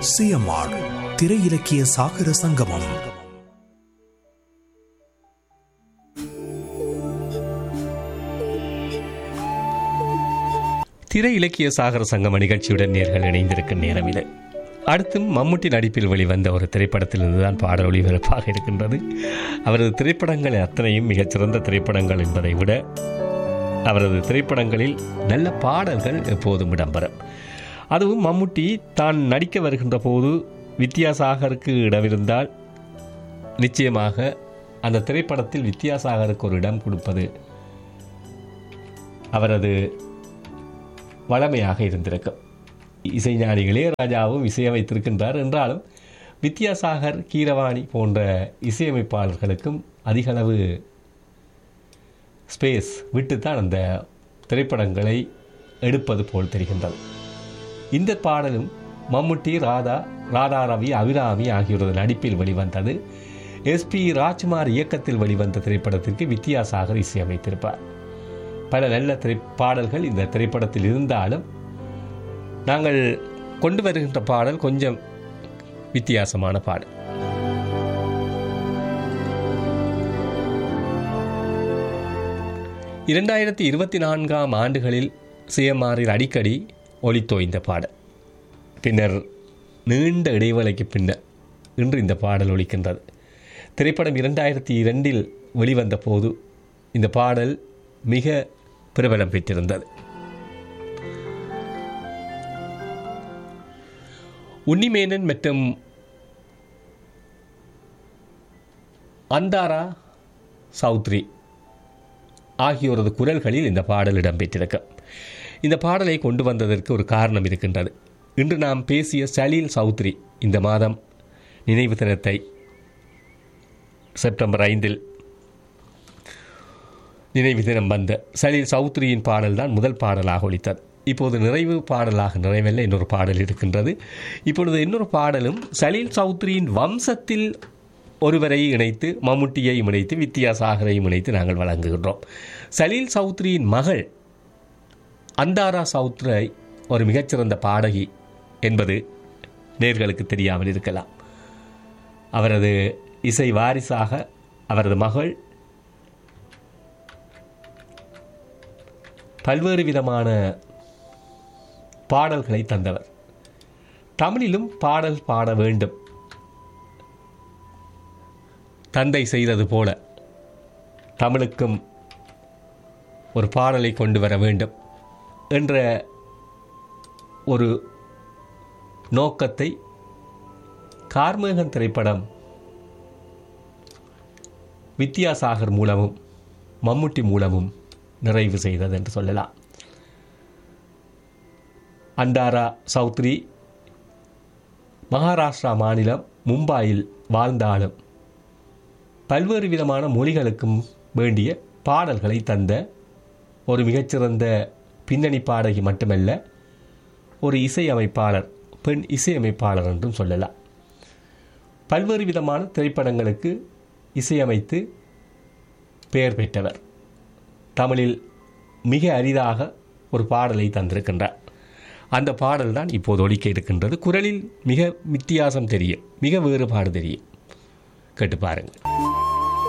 CMR திரை இலக்கிய சாகர சங்கமம் திரை இலக்கிய சாகர சங்கம நிகழ்ச்சியுடன் நேர்கள் இணைந்திருக்கும் நேரம் இது அடுத்தும் மம்முட்டி நடிப்பில் வெளிவந்த ஒரு திரைப்படத்திலிருந்து தான் பாடல் ஒளிபரப்பாக இருக்கின்றது அவரது திரைப்படங்கள் அத்தனையும் மிகச்சிறந்த திரைப்படங்கள் என்பதை விட அவரது திரைப்படங்களில் நல்ல பாடல்கள் எப்போதும் இடம்பெறும் அதுவும் மம்முட்டி தான் நடிக்க வருகின்ற போது வித்யாசாகருக்கு இடமிருந்தால் நிச்சயமாக அந்த திரைப்படத்தில் வித்யாசாகருக்கு ஒரு இடம் கொடுப்பது அவரது வளமையாக இருந்திருக்கும் இசைஞானி இளையராஜாவும் இசையமைத்திருக்கின்றார் என்றாலும் வித்யாசாகர் கீரவாணி போன்ற இசையமைப்பாளர்களுக்கும் அதிகளவு ஸ்பேஸ் விட்டுத்தான் அந்த திரைப்படங்களை எடுப்பது போல் தெரிகின்றது இந்த பாடலும் மம்முட்டி ராதா ராதா ரவி அபிராமி ஆகியோரது நடிப்பில் வெளிவந்தது எஸ்பி ராஜ்குமார் இயக்கத்தில் வெளிவந்த திரைப்படத்திற்கு வித்யாசாகர் இசையமைத்திருப்பார் பல நல்ல திரை பாடல்கள் இந்த திரைப்படத்தில் இருந்தாலும் நாங்கள் கொண்டு வருகின்ற பாடல் கொஞ்சம் வித்தியாசமான பாடல் இரண்டாயிரத்தி இருபத்தி நான்காம் ஆண்டுகளில் சிஎம்ஆரில் அடிக்கடி ஒளித்தோய்ந்த பாடல் பின்னர் நீண்ட இடைவேளைக்கு பின்னர் இன்று இந்த பாடல் ஒலிக்கின்றது திரைப்படம் இரண்டாயிரத்தி இரண்டில் வெளிவந்த போது இந்த பாடல் மிக பிரபலம் பெற்றிருந்தது உன்னிமேனன் மற்றும் அந்தாரா சௌத்ரி ஆகியோரது குரல்களில் இந்த பாடல் இடம்பெற்றிருக்கு இந்த பாடலை கொண்டு வந்ததற்கு ஒரு காரணம் இருக்கின்றது இன்று நாம் பேசிய சலீல் சௌத்ரி இந்த மாதம் நினைவு தினத்தை செப்டம்பர் ஐந்தில் நினைவு தினம் வந்த சலீல் சௌத்ரியின் பாடல் தான் முதல் பாடலாக ஒழித்தது இப்போது நிறைவு பாடலாக நிறைவல்ல இன்னொரு பாடல் இருக்கின்றது இப்பொழுது இன்னொரு பாடலும் சலீல் சௌத்ரியின் வம்சத்தில் ஒருவரை இணைத்து மம்முட்டியையும் இணைத்து வித்யாசாகரையும் இணைத்து நாங்கள் வழங்குகின்றோம் சலீல் சௌத்ரியின் மகள் அந்தாரா சௌத்ரை ஒரு மிகச்சிறந்த பாடகி என்பது நேர்களுக்கு தெரியாமல் இருக்கலாம் அவரது இசை வாரிசாக அவரது மகள் பல்வேறு விதமான பாடல்களை தந்தவர் தமிழிலும் பாடல் பாட வேண்டும் தந்தை செய்தது போல தமிழுக்கும் ஒரு பாடலை கொண்டு வர வேண்டும் என்ற ஒரு நோக்கத்தை கார்மேகன் திரைப்படம் வித்யாசாகர் மூலமும் மம்முட்டி மூலமும் நிறைவு செய்தது என்று சொல்லலாம் அண்டாரா சௌத்ரி மகாராஷ்டிரா மாநிலம் மும்பாயில் வாழ்ந்தாலும் பல்வேறு விதமான மொழிகளுக்கும் வேண்டிய பாடல்களை தந்த ஒரு மிகச்சிறந்த பின்னணி பாடகி மட்டுமல்ல ஒரு இசையமைப்பாளர் பெண் இசையமைப்பாளர் என்றும் சொல்லலாம் பல்வேறு விதமான திரைப்படங்களுக்கு இசையமைத்து பெயர் பெற்றவர் தமிழில் மிக அரிதாக ஒரு பாடலை தந்திருக்கின்றார் அந்த பாடல் தான் இப்போது ஒலிக்க இருக்கின்றது குரலில் மிக வித்தியாசம் தெரியும் மிக வேறுபாடு தெரியும் கேட்டு பாருங்கள்